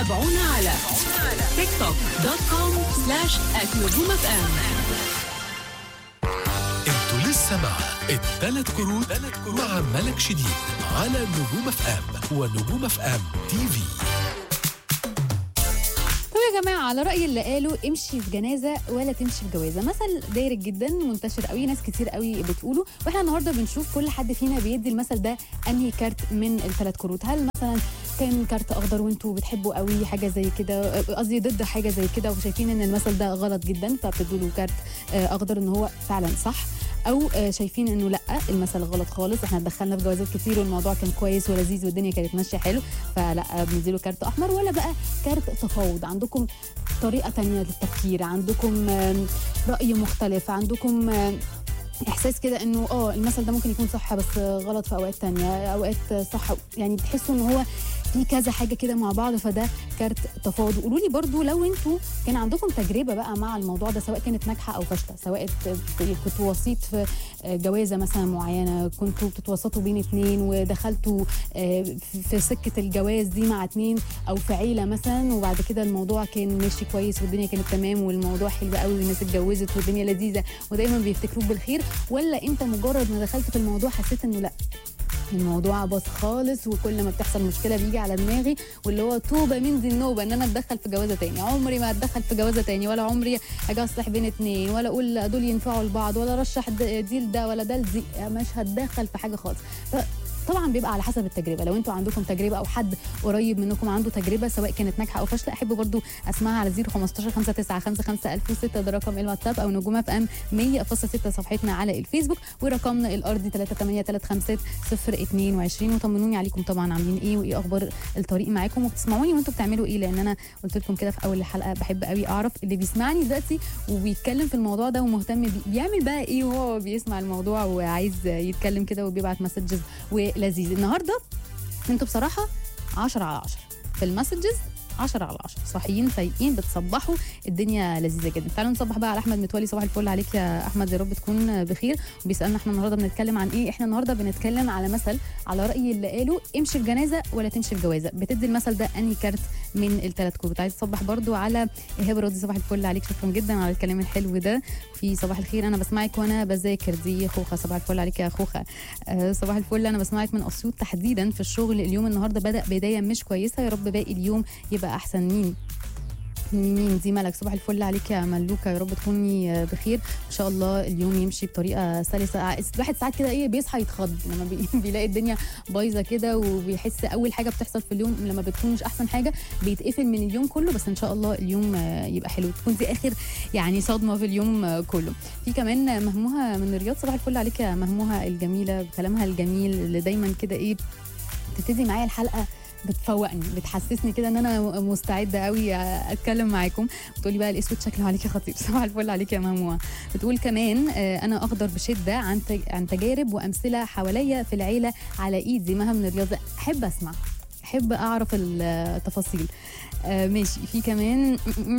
تابعونا على تيك توك دوت كوم سلاش نجوم اف ام انتوا لسه مع الثلاث كروت مع ملك شديد على نجوم اف ام ونجوم اف ام تي في طب يا جماعه على راي اللي قالوا امشي في جنازه ولا تمشي في جوازه مثل دايرك جدا منتشر قوي ناس كتير قوي بتقوله واحنا النهارده بنشوف كل حد فينا بيدي المثل ده انهي كارت من الثلاث كروت هل مثلا كان كارت اخضر وانتوا بتحبوا قوي حاجه زي كده قصدي ضد حاجه زي كده وشايفين ان المثل ده غلط جدا فبتدوا له كارت آه، اخضر ان هو فعلا صح او آه، شايفين انه لا المثل غلط خالص احنا اتدخلنا في جوازات كتير والموضوع كان كويس ولذيذ والدنيا كانت ماشيه حلو فلا بنديله كارت احمر ولا بقى كارت تفاوض عندكم طريقه تانية للتفكير عندكم آم، راي مختلف عندكم آم، احساس كده انه اه المثل ده ممكن يكون صح بس غلط في اوقات تانية اوقات صح يعني بتحسوا ان هو في كذا حاجه كده مع بعض فده كارت تفاوض قولوا لي برضو لو انتوا كان عندكم تجربه بقى مع الموضوع ده سواء كانت ناجحه او فاشله سواء كنتوا وسيط في جوازه مثلا معينه كنتوا بتتوسطوا بين اتنين ودخلتوا آه، في- في سكه الجواز دي مع اتنين او في عيله مثلا وبعد كده الموضوع كان ماشي كويس والدنيا كانت تمام والموضوع حلو قوي والناس اتجوزت والدنيا لذيذه ودايما بيفتكروك بالخير ولا انت مجرد ما دخلت في الموضوع حسيت انه لا الموضوع باظ خالص وكل ما بتحصل مشكله بيجي على دماغي واللي هو توبه من ذي النوبه ان انا اتدخل في جوازه تاني عمري ما اتدخل في جوازه تاني ولا عمري اجي اصلح بين اتنين ولا اقول لا دول ينفعوا لبعض ولا رشح د- دي لده ولا ده لدي مش هتدخل في حاجه خالص ف- طبعا بيبقى على حسب التجربه لو انتوا عندكم تجربه او حد قريب منكم عنده تجربه سواء كانت ناجحه او فاشله احب برضو اسمعها على 015 5955006 ده رقم الواتساب او نجوم اف ام 100.6 صفحتنا على الفيسبوك ورقمنا الارضي 3835022 وطمنوني عليكم طبعا عاملين ايه وايه اخبار الطريق معاكم وبتسمعوني وانتوا بتعملوا ايه لان انا قلت لكم كده في اول الحلقه بحب قوي اعرف اللي بيسمعني دلوقتي وبيتكلم في الموضوع ده ومهتم بيه بيعمل بقى ايه وهو بيسمع الموضوع وعايز يتكلم كده وبيبعت مسجز ولذيذ النهارده انتوا بصراحه 10 على 10 في المسجز 10 على 10 صاحيين فايقين بتصبحوا الدنيا لذيذه جدا تعالوا نصبح بقى على احمد متولي صباح الفل عليك يا احمد يا رب تكون بخير وبيسالنا احنا النهارده بنتكلم عن ايه احنا النهارده بنتكلم على مثل على راي اللي قالوا امشي في جنازه ولا تمشي في جوازه بتدي المثل ده انهي كارت من الثلاث كروت عايز تصبح برضو على ايهاب راضي صباح الفل عليك شكرا جدا على الكلام الحلو ده في صباح الخير انا بسمعك وانا بذاكر دي خوخه صباح الفل عليك يا خوخه آه صباح الفل انا بسمعك من اسيوط تحديدا في الشغل اليوم النهارده بدا بدايه مش كويسه يا رب باقي اليوم يبقى احسن مين مين دي ملك صباح الفل عليك يا ملوكه يا رب تكوني آه، بخير ان شاء الله اليوم يمشي بطريقه سلسه الواحد ساعات كده ايه بيصحى يتخض لما بي- بيلاقي الدنيا بايظه كده وبيحس اول حاجه بتحصل في اليوم لما بتكون مش احسن حاجه بيتقفل من اليوم كله بس ان شاء الله اليوم آه، يبقى حلو تكون دي اخر يعني صدمه في اليوم آه، كله في كمان آه، مهموها من الرياض صباح الفل عليك يا مهموها الجميله بكلامها الجميل اللي دايما كده ايه تبتدي معايا الحلقه بتفوقني بتحسسني كده ان انا مستعده قوي اتكلم معاكم بتقولي بقى الاسود شكله عليك خطير صباح الفل عليك يا مهموه بتقول كمان آه، انا اخضر بشده عن تج- عن تجارب وامثله حواليا في العيله على ايدي مها من الرياض احب اسمع احب اعرف التفاصيل آه، ماشي في كمان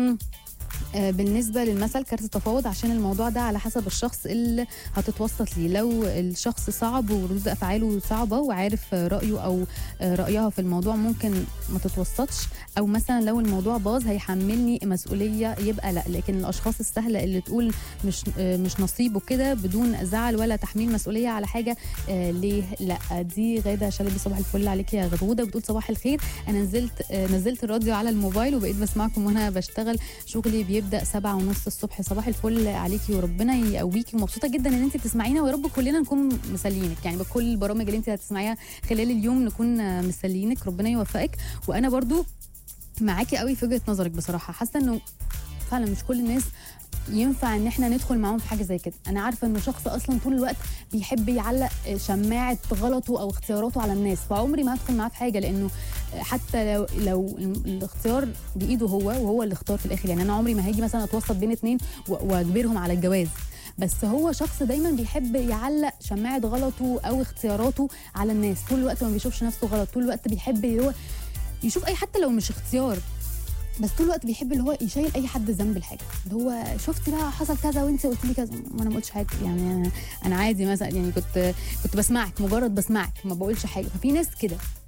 آه، بالنسبه للمثل كارت التفاوض عشان الموضوع ده على حسب الشخص اللي هتتوسط ليه لو الشخص صعب وردود افعاله صعبه وعارف آه، رايه او آه، رايها في الموضوع ممكن ما تتوسطش او مثلا لو الموضوع باظ هيحملني مسؤوليه يبقى لا لكن الاشخاص السهله اللي تقول مش آه، مش نصيب وكده بدون زعل ولا تحميل مسؤوليه على حاجه آه، ليه لا دي غاده شلبي صباح الفل عليك يا غدوده بتقول صباح الخير انا نزلت آه، نزلت الراديو على الموبايل وبقيت بسمعكم وانا بشتغل شغلي بيبدا سبعة ونص الصبح صباح الفل عليكي وربنا يقويكي ومبسوطه جدا ان انت بتسمعينا ويا رب كلنا نكون مسلينك يعني بكل البرامج اللي انت هتسمعيها خلال اليوم نكون آه، مسلينك ربنا يوفقك وانا برضو معاكي قوي في وجهه نظرك بصراحه حاسه انه فعلا مش كل الناس ينفع ان احنا ندخل معاهم في حاجه زي كده انا عارفه انه شخص اصلا طول الوقت بيحب يعلق شماعه غلطه او اختياراته على الناس فعمري ما هدخل معاه في حاجه لانه حتى لو لو الاختيار بايده هو وهو اللي اختار في الاخر يعني انا عمري ما هاجي مثلا اتوسط بين اتنين و- واجبرهم على الجواز بس هو شخص دايما بيحب يعلق شماعه غلطه او اختياراته على الناس طول الوقت ما بيشوفش نفسه غلط طول الوقت بيحب اللي هو يشوف اي حتى لو مش اختيار بس طول الوقت بيحب اللي هو يشيل اي حد ذنب الحاجه اللي هو شفتي بقى حصل كذا وانت قلت لي كذا وانا ما قلتش حاجه يعني انا انا عادي مثلا يعني كنت كنت بسمعك مجرد بسمعك ما بقولش حاجه ففي ناس كده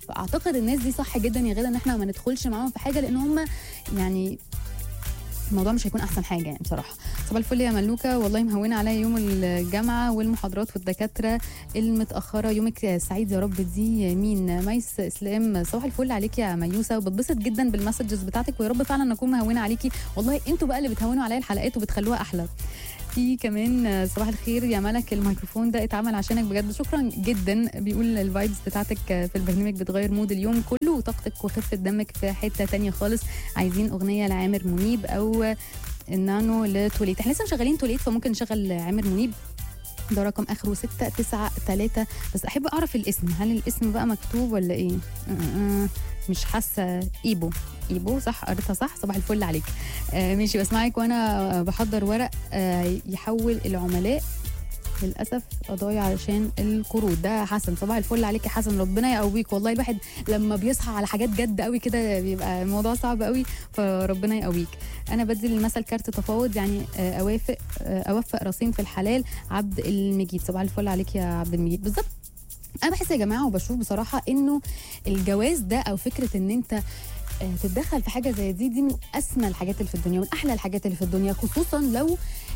فاعتقد الناس دي صح جدا يا غدا ان احنا ما ندخلش معاهم في حاجه لان هم يعني الموضوع مش هيكون احسن حاجه يعني بصراحه صباح الفل يا ملوكه والله مهونه عليا يوم الجامعه والمحاضرات والدكاتره المتاخره يومك سعيد يا رب دي مين ميس اسلام صباح الفل عليك يا ميوسه وبتبسط جدا بالمسجز بتاعتك ويا رب فعلا اكون مهونه عليكي والله انتوا بقى اللي بتهونوا عليا الحلقات وبتخلوها احلى في كمان صباح الخير يا ملك الميكروفون ده اتعمل عشانك بجد شكرا جدا بيقول الفايبس بتاعتك في البرنامج بتغير مود اليوم كله وطاقتك وخفه دمك في حته تانية خالص عايزين اغنيه لعامر منيب او النانو لتوليت احنا لسه مشغلين توليت فممكن نشغل عامر منيب ده رقم اخره 6 9 3 بس احب اعرف الاسم هل الاسم بقى مكتوب ولا ايه أه أه مش حاسه ايبو ايبو صح قريتها صح صباح الفل عليك آه ماشي بسمعك وانا بحضر ورق آه يحول العملاء للاسف قضايا علشان القروض ده حسن صباح الفل عليك يا حسن ربنا يقويك والله الواحد لما بيصحى على حاجات جد قوي كده بيبقى الموضوع صعب قوي فربنا يقويك انا بدي المثل كارت تفاوض يعني آه اوافق آه اوفق راسين في الحلال عبد المجيد صباح الفل عليك يا عبد المجيد بالظبط انا بحس يا جماعه وبشوف بصراحه انه الجواز ده او فكره ان انت تتدخل في حاجه زي دي دي من اسمى الحاجات اللي في الدنيا من احلى الحاجات اللي في الدنيا خصوصا لو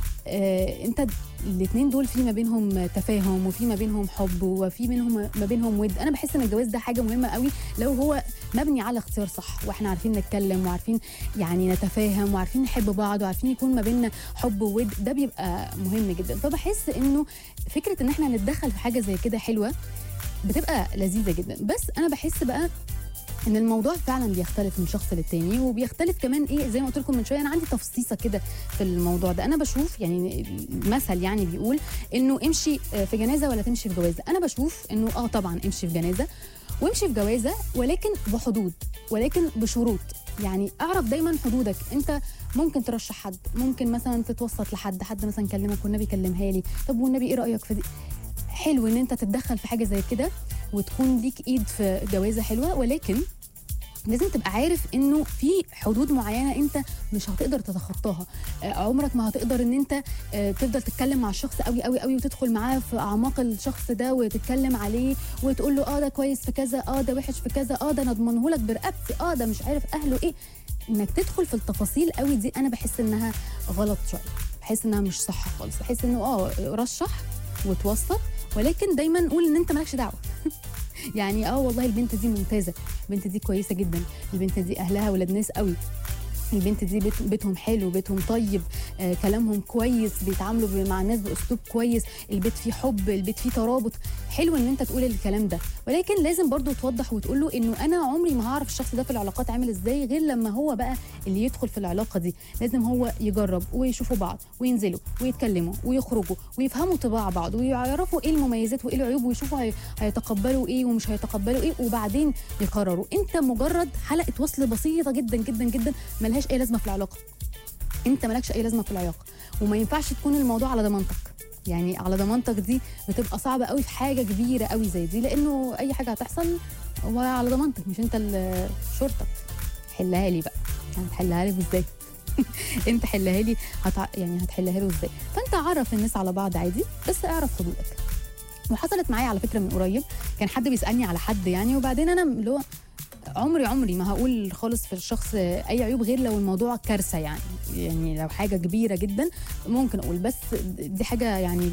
آه انت الاثنين دول في ما بينهم تفاهم وفي ما بينهم حب وفي منهم ما بينهم ود انا بحس ان الجواز ده حاجه مهمه قوي لو هو مبني على اختيار صح واحنا عارفين نتكلم وعارفين يعني نتفاهم وعارفين نحب بعض وعارفين يكون ما بيننا حب وود ده بيبقى مهم جدا فبحس انه فكره ان احنا نتدخل في حاجه زي كده حلوه بتبقى لذيذه جدا بس انا بحس بقى ان الموضوع فعلا بيختلف من شخص للتاني وبيختلف كمان ايه زي ما قلت لكم من شويه انا عندي تفصيصه كده في الموضوع ده انا بشوف يعني مثل يعني بيقول انه امشي في جنازه ولا تمشي في جوازه انا بشوف انه اه طبعا امشي في جنازه وامشي في جوازه ولكن بحدود ولكن بشروط يعني اعرف دايما حدودك انت ممكن ترشح حد ممكن مثلا تتوسط لحد حد مثلا كلمك والنبي كلمها لي طب والنبي ايه رايك في دي حلو ان انت تتدخل في حاجه زي كده وتكون ليك ايد في جوازه حلوه ولكن لازم تبقى عارف انه في حدود معينه انت مش هتقدر تتخطاها عمرك ما هتقدر ان انت تفضل تتكلم مع الشخص قوي قوي قوي وتدخل معاه في اعماق الشخص ده وتتكلم عليه وتقول له اه ده كويس في كذا اه ده وحش في كذا اه ده انا اضمنه لك برقبتي اه ده مش عارف اهله ايه انك تدخل في التفاصيل قوي دي انا بحس انها غلط شويه بحس انها مش صح خالص بحس انه اه رشح وتوسط ولكن دايما قول ان انت مالكش دعوه يعني اه والله البنت دي ممتازه البنت دي كويسه جدا البنت دي اهلها ولاد ناس قوي البنت دي بيت بيتهم حلو بيتهم طيب آه كلامهم كويس بيتعاملوا مع الناس باسلوب كويس البيت فيه حب البيت فيه ترابط حلو ان انت تقول الكلام ده ولكن لازم برضو توضح وتقول له انه انا عمري ما هعرف الشخص ده في العلاقات عامل ازاي غير لما هو بقى اللي يدخل في العلاقه دي لازم هو يجرب ويشوفوا بعض وينزلوا ويتكلموا ويخرجوا ويفهموا طباع بعض ويعرفوا ايه المميزات وايه العيوب ويشوفوا هي... هيتقبلوا ايه ومش هيتقبلوا ايه وبعدين يقرروا انت مجرد حلقه وصل بسيطه جدا جدا جدا ملهاش اي لازمه في العلاقه انت مالكش اي لازمه في العلاقه وما ينفعش تكون الموضوع على ضمانتك يعني على ضمانتك دي بتبقى صعبه قوي في حاجه كبيره قوي زي دي لانه اي حاجه هتحصل هو على ضمانتك مش انت اللي شرطك حلها لي بقى يعني تحلها لي ازاي انت حلها لي هتع... يعني هتحلها له ازاي فانت عرف الناس على بعض عادي بس اعرف حدودك وحصلت معايا على فكره من قريب كان حد بيسالني على حد يعني وبعدين انا اللي هو عمري عمري ما هقول خالص في الشخص اي عيوب غير لو الموضوع كارثه يعني يعني لو حاجه كبيره جدا ممكن اقول بس دي حاجه يعني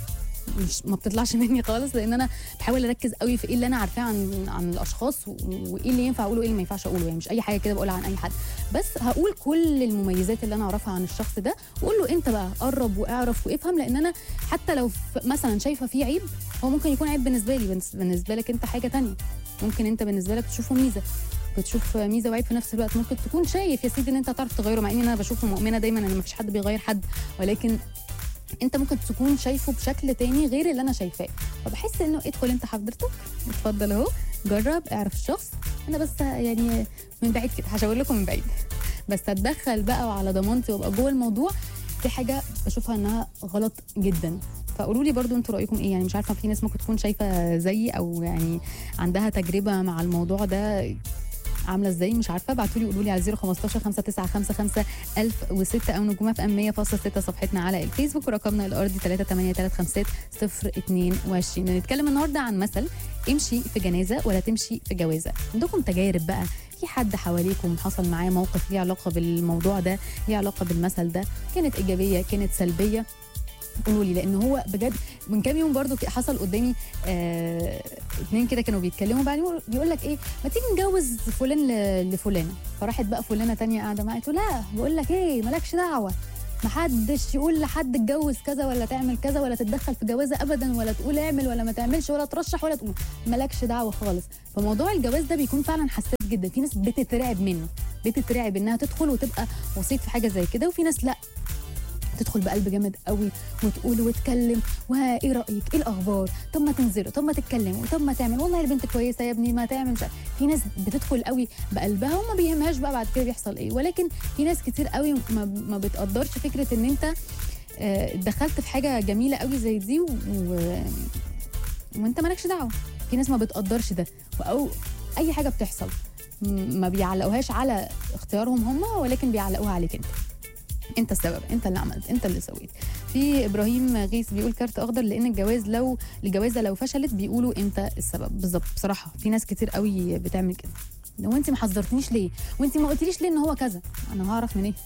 مش ما بتطلعش مني خالص لان انا بحاول اركز قوي في ايه اللي انا عارفاه عن عن الاشخاص وايه اللي ينفع اقوله وايه اللي ما ينفعش اقوله يعني مش اي حاجه كده بقولها عن اي حد بس هقول كل المميزات اللي انا اعرفها عن الشخص ده واقول له انت بقى قرب واعرف وافهم لان انا حتى لو مثلا شايفه فيه عيب هو ممكن يكون عيب بالنسبه لي بالنسبه لك انت حاجه تانية ممكن انت بالنسبه لك تشوفه ميزه بتشوف ميزه وعيب في نفس الوقت ممكن تكون شايف يا سيدي ان انت هتعرف تغيره مع ان انا بشوف مؤمنه دايما ان مفيش حد بيغير حد ولكن انت ممكن تكون شايفه بشكل تاني غير اللي انا شايفاه فبحس انه ادخل انت حضرتك اتفضل اهو جرب اعرف الشخص انا بس يعني من بعيد كده هشاور لكم من بعيد بس اتدخل بقى وعلى ضمانتي وابقى جوه الموضوع دي حاجه بشوفها انها غلط جدا فقولوا لي برضو انتوا رايكم ايه يعني مش عارفه في ناس ممكن تكون شايفه زيي او يعني عندها تجربه مع الموضوع ده عامله ازاي مش عارفه ابعتوا لي قولوا لي على 015 5955 1006 او نجومه في ام 100.6 صفحتنا على الفيسبوك ورقمنا الارضي 38355 022 هنتكلم النهارده عن مثل امشي في جنازه ولا تمشي في جوازه عندكم تجارب بقى في حد حواليكم حصل معاه موقف ليه علاقه بالموضوع ده ليه علاقه بالمثل ده كانت ايجابيه كانت سلبيه قولوا لي لان هو بجد من كام يوم برضو حصل قدامي آه اتنين كده كانوا بيتكلموا بعدين بيقول لك ايه ما تيجي نجوز فلان ل- لفلانه فراحت بقى فلانه تانية قاعده معايا تقول لا بقول لك ايه مالكش دعوه محدش يقول لحد اتجوز كذا ولا تعمل كذا ولا تتدخل في جوازه ابدا ولا تقول اعمل ولا ما تعملش ولا ترشح ولا تقول مالكش دعوه خالص فموضوع الجواز ده بيكون فعلا حساس جدا في ناس بتترعب منه بتترعب انها تدخل وتبقى وسيط في حاجه زي كده وفي ناس لا تدخل بقلب جامد قوي وتقول وتكلم وها ايه رايك ايه الاخبار طب ما تنزلوا طب ما تتكلموا طب ما تعمل والله البنت كويسه يا ابني ما تعمل مش عارف. في ناس بتدخل قوي بقلبها وما بيهمهاش بقى بعد كده بيحصل ايه ولكن في ناس كتير قوي ما, ما بتقدرش فكره ان انت آه، دخلت في حاجه جميله قوي زي دي و... و... وانت مالكش دعوه في ناس ما بتقدرش ده او اي حاجه بتحصل م- ما بيعلقوهاش على اختيارهم هم ولكن بيعلقوها عليك انت انت السبب انت اللي عملت انت اللي سويت في ابراهيم غيث بيقول كارت اخضر لان الجواز لو الجوازه لو فشلت بيقولوا انت السبب بالظبط بصراحه في ناس كتير قوي بتعمل كده لو انت ما حذرتنيش ليه وانت ما قلتليش ليه ان هو كذا انا هعرف منين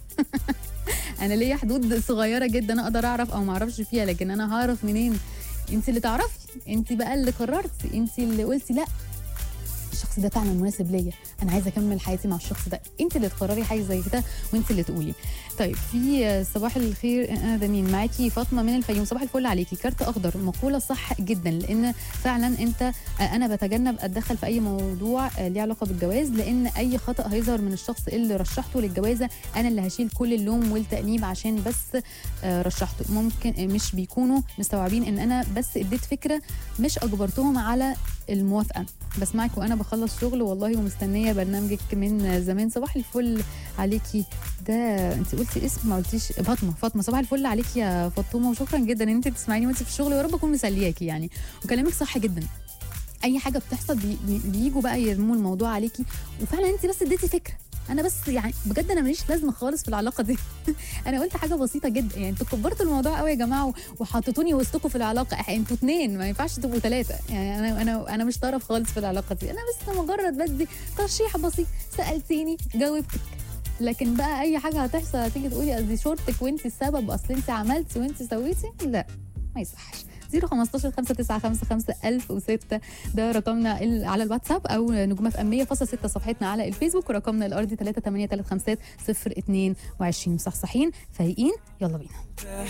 انا ليا حدود صغيره جدا اقدر اعرف او ما اعرفش فيها لكن انا هعرف منين انت اللي تعرفي انت بقى اللي قررتي انت اللي قلتي لا الشخص ده فعلا مناسب ليا انا عايزه اكمل حياتي مع الشخص ده انت اللي تقرري حاجه زي كده وانت اللي تقولي طيب في آه، صباح الخير انا ده مين معاكي فاطمه من الفيوم صباح الفل عليكي كارت اخضر مقوله صح جدا لان فعلا انت آه، انا بتجنب اتدخل في اي موضوع آه، ليه علاقه بالجواز لان اي خطا هيظهر من الشخص اللي رشحته للجوازه انا اللي هشيل كل اللوم والتانيب عشان بس آه، رشحته ممكن آه، مش بيكونوا مستوعبين ان انا بس اديت فكره مش اجبرتهم على الموافقه بسمعك وانا بخلص شغل والله ومستنيه برنامجك من زمان صباح الفل عليكي ده انت قلتي اسم ما قلتيش فاطمه فاطمه صباح الفل عليكي يا فاطمه وشكرا جدا ان انت بتسمعيني وانت في الشغل ويا رب اكون مسلياكي يعني وكلامك صح جدا اي حاجه بتحصل بي بي- بيجوا بقى يرموا الموضوع عليكي وفعلا انت بس اديتي فكره انا بس يعني بجد انا ماليش لازمه خالص في العلاقه دي انا قلت حاجه بسيطه جدا يعني انتوا كبرتوا الموضوع قوي يا جماعه و- وحطيتوني وسطكم في العلاقه إح- انتوا اتنين ما ينفعش تبقوا ثلاثه يعني انا انا انا مش طرف خالص في العلاقه دي انا بس مجرد بدي ترشيح بسيط سالتيني جاوبتك لكن بقى اي حاجه هتحصل هتيجي تقولي اصل دي شورتك وانت السبب اصل انت عملتي وانت سويتي لا ما يصحش 015 5955 1006 ده رقمنا ال- على الواتساب او نجومه في اميه فاصل 6 صفحتنا على الفيسبوك ورقمنا الارضي 38355 022 مصحصحين فايقين يلا بينا